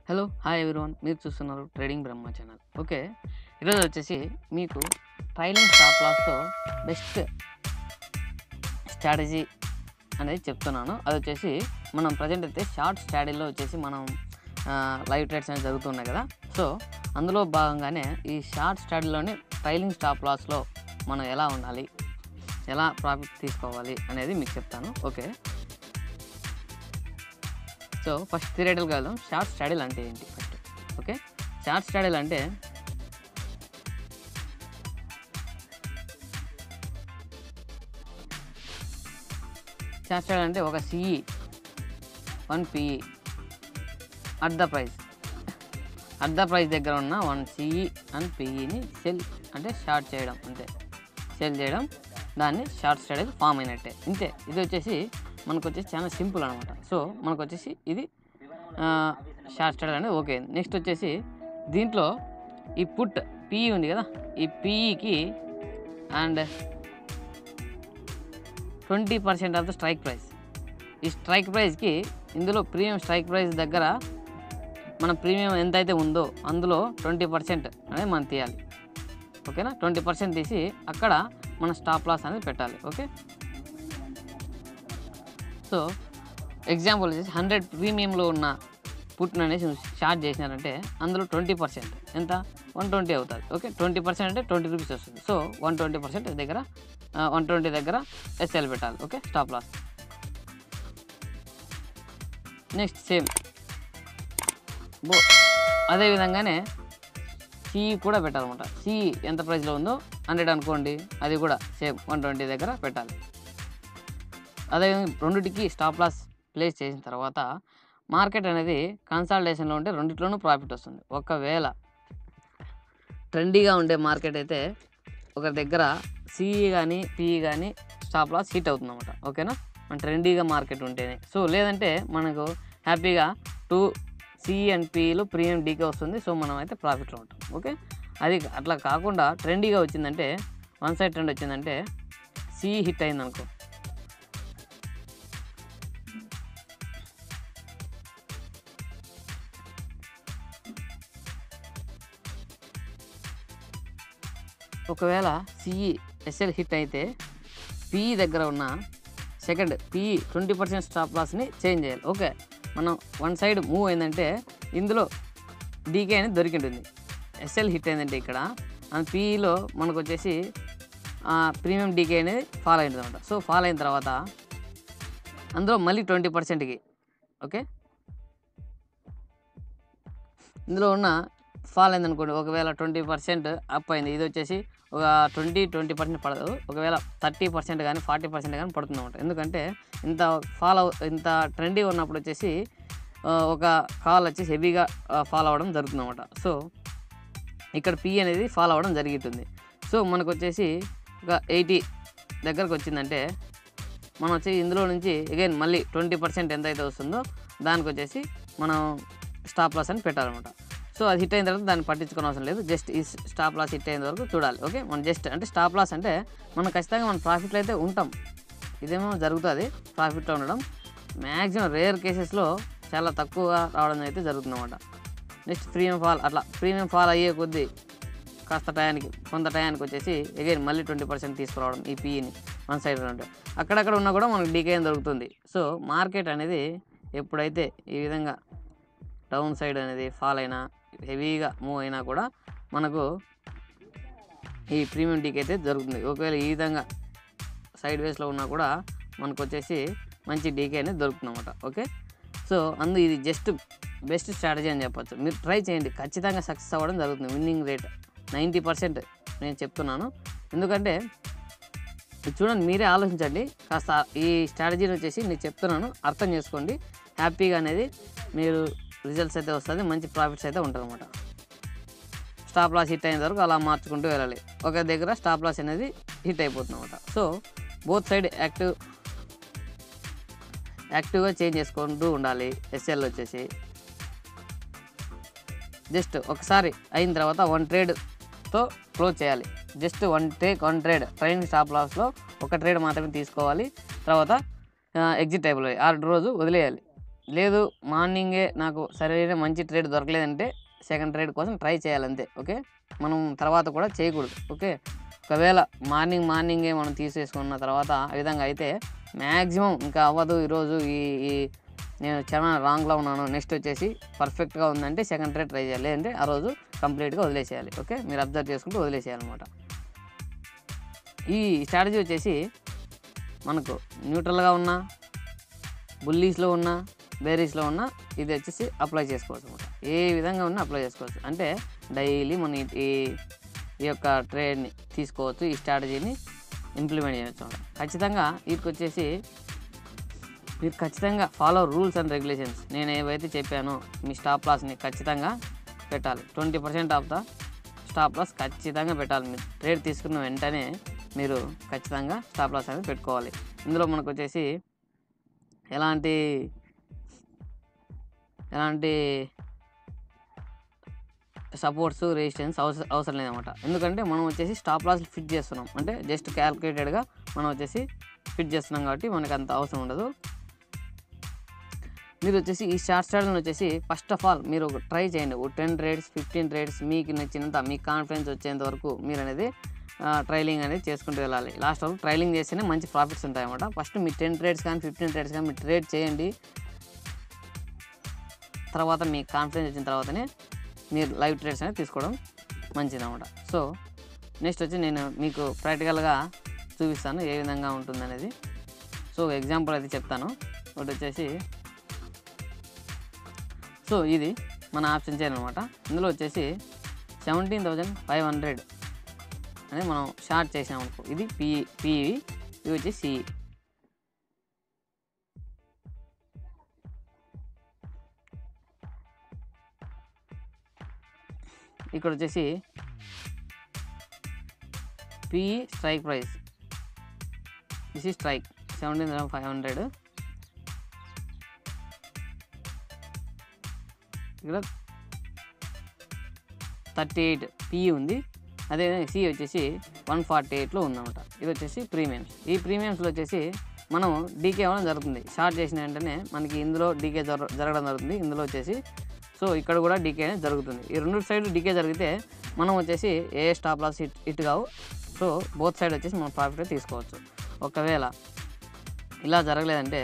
hello hi everyone మీరు చూస్తున్నారు trading బ్రహ్మ channel okay ఈరోజు వచ్చేసి మీకు ట్రైలింగ్ స్టాప్ లాస్తో బెస్ట్ స్ట్రాటజీ అనేది చెప్తున్నాను అది వచ్చేసి మనం ప్రజెంట్ అయితే షార్ట్ స్ట్రాటజీలో వచ్చేసి మనం లైవ్ ట్రేడ్స్ అనేవి జరుగుతున్నాయి కదా సో అందులో భాగంగానే ఈ షార్ట్ స్ట్రాటజీలోని ట్రైలింగ్ స్టాప్ లాస్లో మనం ఎలా ఉండాలి ఎలా ప్రాఫిట్ తీసుకోవాలి అనేది మీకు చెప్తాను ఓకే సో ఫస్ట్ థిరేటల్గా వెళ్దాం షార్ట్ స్టడీలు అంటే ఏంటి ఫస్ట్ ఓకే షార్ట్ స్టడీలు అంటే షార్ట్ స్టడీ అంటే ఒక CE one PE at the price at the price దగ్గర ఉన్న వన్ సిఈ అండ్ పిఈని సెల్ అంటే షార్ట్ చేయడం అంతే సెల్ చేయడం దాన్ని షార్ట్ స్టడీ ఫామ్ అయినట్టే ఇంతే ఇది వచ్చేసి మనకు వచ్చేసి చాలా సింపుల్ అనమాట సో మనకు వచ్చేసి ఇది షార్ట్ స్టడీ అనేది ఓకే నెక్స్ట్ వచ్చేసి దీంట్లో ఈ పుట్ పిఈ ఉంది కదా ఈ పిఈకి and twenty percent of the strike price ఈ స్ట్రైక్ ప్రైస్కి ఇందులో ప్రీమియం స్ట్రైక్ ప్రైస్ దగ్గర మన ప్రీమియం ఎంతైతే ఉందో అందులో ట్వంటీ పర్సెంట్ అనేది మనం తీయాలి ఓకేనా ట్వంటీ పర్సెంట్ తీసి అక్కడ మన స్టాప్ లాస్ అనేది పెట్టాలి ఓకే సో ఎగ్జాంపుల్ వచ్చేసి హండ్రెడ్ ప్రీమియంలో ఉన్న పుట్ను అనేసి షార్ట్ చేసినారంటే అందులో ట్వంటీ పర్సెంట్ ఎంత వన్ ట్వంటీ అవుతుంది ఓకే ట్వంటీ పర్సెంట్ అంటే ట్వంటీ రూపీస్ వస్తుంది సో వన్ ట్వంటీ పర్సెంట్ దగ్గర వన్ ట్వంటీ దగ్గర ఎస్ఎల్ పెట్టాలి okay stop loss next same బో అదే విధంగానే సిఈ కూడా పెట్టాలన్నమాట సిఈ ఎంత ప్రైస్లో ఉందో హండ్రెడ్ అనుకోండి అది కూడా సేమ్ వన్ ట్వంటీ దగ్గర పెట్టాలి అదేవిధంగా రెండింటికి స్టాప్ లాస్ ప్లేస్ చేసిన తర్వాత మార్కెట్ అనేది కన్సాలిడేషన్లో ఉంటే రెండిట్లోనూ ప్రాఫిట్ వస్తుంది ఒకవేళ ట్రెండీగా ఉండే మార్కెట్ అయితే ఒక దగ్గర సిఈ కానీ పిఈ కానీ స్టాప్ లాస్ హిట్ అవుతుంది అనమాట ఓకేనా మన ట్రెండీగా మార్కెట్ ఉంటేనే సో లేదంటే మనకు హ్యాపీగా టూ సిఈ అండ్ పిఈలో ప్రీమియం డీకే వస్తుంది సో మనం అయితే ప్రాఫిట్లో ఉంటాం ఓకే అది అట్లా కాకుండా ట్రెండీగా వచ్చిందంటే వన్ సైడ్ ట్రెండ్ వచ్చిందంటే సిఈ హిట్ అయింది అనుకో ఒకవేళ సిఈ ఎస్ఎల్ హిట్ అయితే పిఈ దగ్గర ఉన్న second PE twenty percent stop లాస్ని చేంజ్ చేయాలి ఓకే మనం వన్ సైడ్ మూవ్ అయిందంటే ఇందులో డీకే అనేది దొరికింటుంది ఎస్ఎల్ హిట్ అయిందంటే ఇక్కడ అండ్ పిఈలో మనకు వచ్చేసి ప్రీమియం డీకే అనేది ఫాల్ అయింది అనమాట సో ఫాల్ అయిన తర్వాత అందులో మళ్ళీ ట్వంటీ పర్సెంట్కి ఓకే ఇందులో ఉన్న ఫాల్ అయింది అనుకోండి ఒకవేళ ట్వంటీ పర్సెంట్ అప్ అయింది ఇది వచ్చేసి ఒక ట్వంటీ ట్వంటీ పర్సెంట్ పడదు ఒకవేళ థర్టీ పర్సెంట్ కానీ ఫార్టీ పర్సెంట్ కానీ పడుతుంది అనమాట ఎందుకంటే ఇంత ఫాల్ అవ ఇంత ట్రెండీ ఉన్నప్పుడు వచ్చేసి ఆ, ఒక కాల్ వచ్చేసి హెవీగా ఫాల్ అవ్వడం జరుగుతుంది అనమాట సో ఇక్కడ పి అనేది ఫాల్ అవ్వడం జరుగుతుంది సో మనకు వచ్చేసి ఒక ఎయిటీ దగ్గరకు వచ్చిందంటే మనం వచ్చి ఇందులో నుంచి అగైన్ మళ్ళీ ట్వంటీ పర్సెంట్ ఎంత అయితే వస్తుందో దానికి వచ్చేసి మనం స్టాప్ లాస్ అని పెట్టాలన్నమాట సో అది హిట్ అయిన తర్వాత దాన్ని పట్టించుకోని అవసరం లేదు జస్ట్ ఈ స్టాప్ లాస్ హిట్ అయిన వరకు చూడాలి ఓకే మనం జస్ట్ అంటే స్టాప్ లాస్ అంటే మనం ఖచ్చితంగా మన ప్రాఫిట్లో అయితే ఉంటాం ఇదేమో జరుగుతుంది ప్రాఫిట్లో ఉండడం మ్యాక్సిమం రేర్ కేసెస్లో చాలా తక్కువగా రావడం అయితే జరుగుతుంది అనమాట నెక్స్ట్ ప్రీమియం ఫాల్ అట్లా ప్రీమియం ఫాల్ అయ్యే కొద్దీ కాస్త టయానికి కొంత టయానికి వచ్చేసి అగైన్ మళ్ళీ ట్వంటీ పర్సెంట్ తీసుకురావడం ఈ పీఈని వన్ సైడ్ ఉంటే అక్కడక్కడ ఉన్నా కూడా మనకు డీకేఎం దొరుకుతుంది సో మార్కెట్ అనేది ఎప్పుడైతే ఈ విధంగా డౌన్ సైడ్ అనేది ఫాల్ అయినా హెవీగా మూవ్ అయినా కూడా మనకు ఈ ప్రీమియం డీకే అయితే జరుగుతుంది ఒకవేళ ఈ విధంగా సైడ్ వేస్లో ఉన్నా కూడా మనకు వచ్చేసి మంచి డీకే అనేది దొరుకుతుంది అనమాట ఓకే సో అందు ఇది జస్ట్ బెస్ట్ స్ట్రాటజీ అని చెప్పొచ్చు మీరు ట్రై చేయండి ఖచ్చితంగా సక్సెస్ అవ్వడం జరుగుతుంది విన్నింగ్ రేట్ నైంటీ పర్సెంట్ నేను చెప్తున్నాను ఎందుకంటే ఇది చూడండి మీరే ఆలోచించండి కాస్త ఈ స్ట్రాటజీని వచ్చేసి నేను చెప్తున్నాను అర్థం చేసుకోండి హ్యాపీగా అనేది మీరు రిజల్ట్స్ అయితే వస్తుంది మంచి ప్రాఫిట్స్ అయితే ఉంటుంది అనమాట స్టాప్ లాస్ హిట్ అయిన వరకు అలా మార్చుకుంటూ వెళ్ళాలి ఒక దగ్గర స్టాప్ లాస్ అనేది హిట్ అయిపోతుంది అనమాట సో బోత్ సైడ్ యాక్టివ్ యాక్టివ్గా చేంజ్ చేసుకుంటూ ఉండాలి ఎస్ఎల్ వచ్చేసి జస్ట్ ఒకసారి అయిన తర్వాత వన్ ట్రేడ్తో క్లోజ్ చేయాలి just one take one trade trail stop లాస్లో ఒక ట్రేడ్ మాత్రమే తీసుకోవాలి తర్వాత ఎగ్జిట్ అయిపోయి ఆరు రోజు వదిలేయాలి లేదు మార్నింగే నాకు సరైన మంచి ట్రేడ్ దొరకలేదంటే సెకండ్ ట్రేడ్ కోసం ట్రై చేయాలంతే ఓకే మనం తర్వాత కూడా చేయకూడదు ఓకే ఒకవేళ మార్నింగ్ మార్నింగే మనం తీసేసుకున్న తర్వాత ఆ విధంగా అయితే మ్యాక్సిమం ఇంకా అవ్వదు ఈరోజు ఈ ఈ నేను చాలా రాంగ్లో ఉన్నాను నెక్స్ట్ వచ్చేసి పర్ఫెక్ట్గా ఉందంటే సెకండ్ ట్రేడ్ ట్రై చేయాలి లేదంటే ఆ రోజు కంప్లీట్గా వదిలేసేయాలి ఓకే మీరు అబ్జర్వ్ చేసుకుంటూ వదిలేసేయాలన్నమాట ఈ స్ట్రాటజీ వచ్చేసి మనకు న్యూట్రల్గా ఉన్న బుల్లీస్లో ఉన్న బేరీస్లో ఉన్న ఇది వచ్చేసి అప్లై చేసుకోవచ్చు అనమాట ఏ విధంగా ఉన్నా అప్లై చేసుకోవచ్చు అంటే డైలీ మన ఈ- ఈ ఈ యొక్క ట్రేడ్ని తీసుకోవచ్చు ఈ స్ట్రాటజీని ఇంప్లిమెంట్ చేయవచ్చు అనమాట ఖచ్చితంగా వీటికి వచ్చేసి మీరు ఖచ్చితంగా ఫాలో రూల్స్ అండ్ రెగ్యులేషన్స్ నేను ఏవైతే చెప్పానో మీ స్టాప్ లాస్ని ఖచ్చితంగా పెట్టాలి twenty percent of the stop loss ఖచ్చితంగా పెట్టాలి మీరు ట్రేడ్ తీసుకున్న వెంటనే మీరు ఖచ్చితంగా స్టాప్ లాస్ అనేది పెట్టుకోవాలి ఇందులో మనకు వచ్చేసి ఎలాంటి ఎలాంటి సపోర్ట్స్ రెసిస్టెన్స్ అవసరం అవసరం లేదన్నమాట ఎందుకంటే మనం వచ్చేసి స్టాప్ లాస్ ఫిట్ చేస్తున్నాం అంటే జస్ట్ క్యాల్కులేటెడ్గా మనం వచ్చేసి ఫిట్ చేస్తున్నాం కాబట్టి మనకు అంత అవసరం ఉండదు మీరు వచ్చేసి ఈ షార్ట్ స్టార్ట్ని వచ్చేసి ఫస్ట్ ఆఫ్ ఆల్ మీరు ఒక ట్రై చేయండి ఓ టెన్ రేట్స్ ఫిఫ్టీన్ రేట్స్ మీకు నచ్చినంత మీకు కాన్ఫిడెన్స్ వచ్చేంత వరకు మీరు అనేది ట్రైలింగ్ అనేది చేసుకుంటూ వెళ్ళాలి లాస్ట్ వరకు ట్రైలింగ్ చేస్తేనే మంచి ప్రాఫిట్స్ ఉంటాయి అన్నమాట ఫస్ట్ మీ టెన్ ట్రేడ్స్ కానీ ఫిఫ్టీన్ ట్రేడ్స్ కానీ మీరు ట్రేడ్ చేయండి తర్వాత మీకు కాన్ఫిడెన్స్ వచ్చిన తర్వాతనే మీరు లైవ్ ట్రేడ్స్ అనేది తీసుకోవడం మంచిది అనమాట సో నెక్స్ట్ వచ్చి నేను మీకు ప్రాక్టికల్గా చూపిస్తాను ఏ విధంగా ఉంటుంది అనేది సో ఎగ్జాంపుల్ అయితే చెప్తాను ఒకటి వచ్చేసి సో ఇది మన ఆప్షన్ చైన్ అనమాట ఇందులో వచ్చేసి సెవెంటీన్ థౌజండ్ ఫైవ్ హండ్రెడ్ అనేది మనం షార్ట్ చేసాం అనుకో ఇది పి పివి ఇది వచ్చి సిఈ ఇక్కడ వచ్చేసి పిఈ స్ట్రైక్ ప్రైస్ దిస్ ఈ strike seventeen thousand five hundred ఇక్కడ థర్టీ ఎయిట్ పిఈ ఉంది అదే సి వచ్చేసి వన్ ఫార్టీ ఎయిట్లో ఉందన్నమాట ఇది వచ్చేసి ప్రీమియమ్స్ ఈ ప్రీమియమ్స్లో వచ్చేసి మనం డీకే అవ్వడం జరుగుతుంది షార్ట్ చేసిన వెంటనే మనకి ఇందులో డీకే జర జరగడం జరుగుతుంది ఇందులో వచ్చేసి సో ఇక్కడ కూడా డీకే అనేది జరుగుతుంది ఈ రెండు సైడ్ డీకే జరిగితే మనం వచ్చేసి ఏ స్టాప్ లాస్ హిట్ హిట్ కావు సో బోత్ సైడ్ వచ్చేసి మనం ప్రాఫిట్ తీసుకోవచ్చు ఒకవేళ ఇలా జరగలేదంటే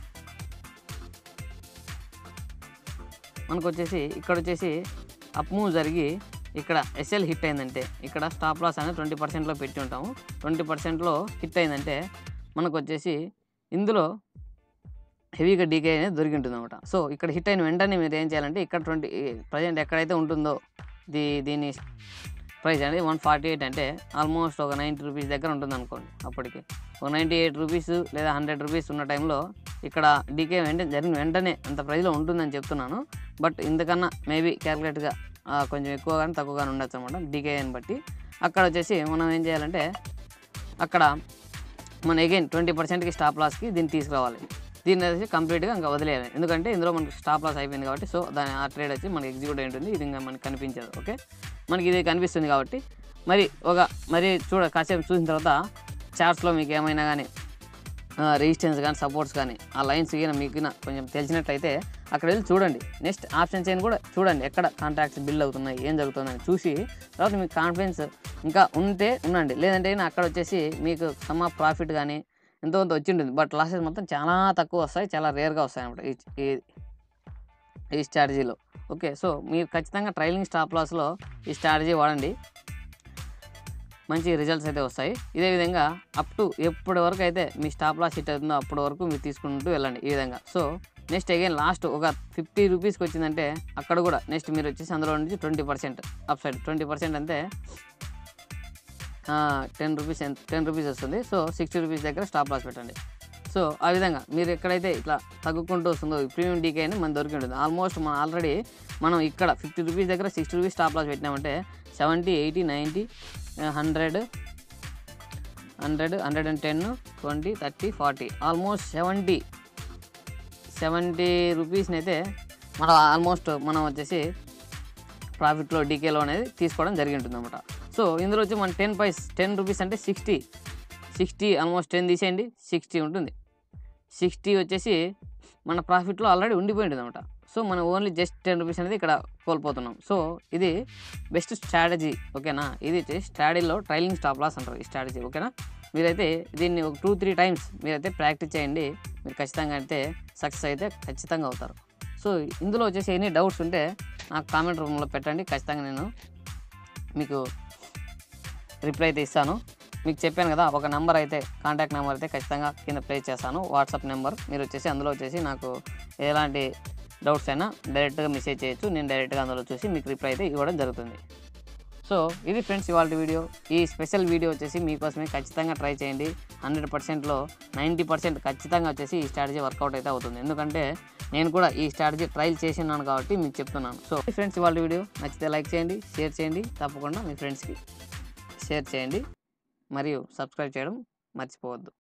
మనకు వచ్చేసి ఇక్కడ వచ్చేసి అప్ మూవ్ జరిగి ఇక్కడ ఎస్ఎల్ హిట్ అయిందంటే ఇక్కడ స్టాప్ లాస్ అనేది ట్వంటీ పర్సెంట్లో పెట్టి ఉంటాము ట్వంటీ పర్సెంట్లో హిట్ అయిందంటే మనకు వచ్చేసి ఇందులో హెవీగా డీకే అనేది దొరికి ఉంటుంది అనమాట సో ఇక్కడ హిట్ అయిన వెంటనే మీరు ఏం చేయాలంటే ఇక్కడ ట్వంటీ ప్రజెంట్ ఎక్కడైతే ఉంటుందో దీ దీని ప్రైస్ అనేది వన్ ఫార్టీ ఎయిట్ అంటే ఆల్మోస్ట్ ఒక నైంటీ రూపీస్ దగ్గర ఉంటుంది అనుకోండి అప్పటికి ఒక నైంటీ ఎయిట్ రూపీస్ లేదా హండ్రెడ్ రూపీస్ ఉన్న టైంలో ఇక్కడ డీకే వెంటనే జరిగిన వెంటనే అంత ప్రైస్లో ఉంటుందని చెప్తున్నాను బట్ ఇంతకన్నా మేబీ క్యాల్కులేట్గా కొంచెం ఎక్కువ కానీ తక్కువ కానీ ఉండొచ్చు అనమాట డీకేని బట్టి అక్కడ వచ్చేసి మనం ఏం చేయాలంటే అక్కడ మన అగైన్ ట్వంటీ పర్సెంట్కి స్టాప్ లాస్కి దీన్ని తీసుకురావాలి దీన్ని వచ్చి కంప్లీట్గా ఇంకా వదిలేయాలి ఎందుకంటే ఇందులో మనకి స్టాప్ లాస్ అయిపోయింది కాబట్టి సో దాని ఆ ట్రేడ్ వచ్చి మనకి ఎగ్జిక్యూట్ అయి ఉంటుంది ఇది ఇంకా మనకి కనిపించదు ఓకే మనకి ఇది కనిపిస్తుంది కాబట్టి మరి ఒక మరి చూడ కాసేపు చూసిన తర్వాత చార్ట్స్లో మీకు ఏమైనా కానీ రెసిస్టెన్స్ కానీ సపోర్ట్స్ కానీ ఆ లైన్స్ కానీ మీకు గిన కొంచెం తెలిసినట్లయితే అక్కడ వెళ్ళి చూడండి నెక్స్ట్ ఆప్షన్ చైన్ కూడా చూడండి ఎక్కడ కాంట్రాక్ట్స్ బిల్డ్ అవుతున్నాయి ఏం జరుగుతుందని చూసి తర్వాత మీకు కాన్ఫిడెన్స్ ఇంకా ఉంటే ఉండండి లేదంటే గిన అక్కడ వచ్చేసి మీకు సమ్ ఆఫ్ ప్రాఫిట్ కానీ ఎంతో కొంత వచ్చి ఉంటుంది బట్ లాసెస్ మొత్తం చాలా తక్కువ వస్తాయి చాలా రేర్గా వస్తాయి అనమాట ఈ ఈ- ఈ స్ట్రాటజీలో ఓకే సో మీరు ఖచ్చితంగా ట్రైలింగ్ స్టాప్ లాస్లో ఈ స్ట్రాటజీ వాడండి మంచి రిజల్ట్స్ అయితే వస్తాయి ఇదే విధంగా అప్ టు ఎప్పటి వరకు అయితే మీ స్టాప్ లాస్ హిట్ అవుతుందో అప్పటి వరకు మీరు తీసుకుంటూ వెళ్ళండి ఈ విధంగా సో నెక్స్ట్ అగైన్ లాస్ట్ ఒక ఫిఫ్టీ రూపీస్కి వచ్చిందంటే అక్కడ కూడా నెక్స్ట్ మీరు వచ్చేసి అందులో నుంచి twenty percent up side twenty percent అంటే టెన్ రూపీస్ ఎంత టెన్ రూపీస్ వస్తుంది సో సిక్స్టీ రూపీస్ దగ్గర స్టాప్ లాస్ పెట్టండి సో ఆ విధంగా మీరు ఎక్కడైతే ఇట్లా తగ్గుకుంటూ వస్తుందో ఈ ప్రీమియం డీకే అని మనకు దొరికి ఉంటుంది ఆల్మోస్ట్ మనం ఆల్రెడీ మనం ఇక్కడ ఫిఫ్టీ రూపీస్ దగ్గర సిక్స్టీ రూపీస్ స్టాప్ లాస్ పెట్టినామంటే seventy eighty ninety hundred hundred hundred and ten twenty thirty forty almost seventy seventy రూపీస్ని అయితే మనం ఆల్మోస్ట్ మనం వచ్చేసి ప్రాఫిట్లో డీకేలో అనేది తీసుకోవడం జరిగి ఉంటుంది అనమాట సో ఇందులో వచ్చి మన టెన్ పైస్ టెన్ రూపీస్ అంటే సిక్స్టీ సిక్స్టీ ఆల్మోస్ట్ టెన్ తీసేయండి సిక్స్టీ ఉంటుంది సిక్స్టీ వచ్చేసి మన ప్రాఫిట్లో ఆల్రెడీ ఉండిపోయింది అనమాట సో మనం ఓన్లీ జస్ట్ టెన్ రూపీస్ అనేది ఇక్కడ కోల్పోతున్నాం సో ఇది బెస్ట్ స్ట్రాటజీ ఓకేనా ఇది వచ్చేసి స్ట్రాటజీలో ట్రైలింగ్ స్టాప్ లాస్ అంటారు ఈ స్ట్రాటజీ ఓకేనా మీరైతే దీన్ని ఒక టూ త్రీ టైమ్స్ మీరైతే ప్రాక్టీస్ చేయండి మీరు ఖచ్చితంగా అయితే సక్సెస్ అయితే ఖచ్చితంగా అవుతారు సో ఇందులో వచ్చేసి ఎనీ డౌట్స్ ఉంటే నాకు కామెంట్ రూమ్లో పెట్టండి ఖచ్చితంగా నేను మీకు రిప్లై అయితే ఇస్తాను మీకు చెప్పాను కదా ఒక నెంబర్ అయితే కాంటాక్ట్ నెంబర్ అయితే ఖచ్చితంగా కింద ప్లే చేస్తాను వాట్సాప్ నెంబర్ మీరు వచ్చేసి అందులో వచ్చేసి నాకు ఎలాంటి డౌట్స్ అయినా డైరెక్ట్గా మెసేజ్ చేయొచ్చు నేను డైరెక్ట్గా అందులో చూసి మీకు రిప్లై అయితే ఇవ్వడం జరుగుతుంది సో ఇది ఫ్రెండ్స్ ఇవాళ వీడియో ఈ స్పెషల్ వీడియో వచ్చేసి మీకోసమే ఖచ్చితంగా ట్రై చేయండి హండ్రెడ్ పర్సెంట్లో నైంటీ పర్సెంట్ ఖచ్చితంగా వచ్చేసి ఈ స్ట్రాటజీ వర్కౌట్ అయితే అవుతుంది ఎందుకంటే నేను కూడా ఈ స్ట్రాటజీ ట్రైల్ చేసి ఉన్నాను కాబట్టి మీకు చెప్తున్నాను సో ఫ్రెండ్స్ ఇవాళ వీడియో నచ్చితే లైక్ చేయండి షేర్ చేయండి తప్పకుండా మీ ఫ్రెండ్స్కి షేర్ చేయండి మరియు సబ్స్క్రైబ్ చేయడం మర్చిపోవద్దు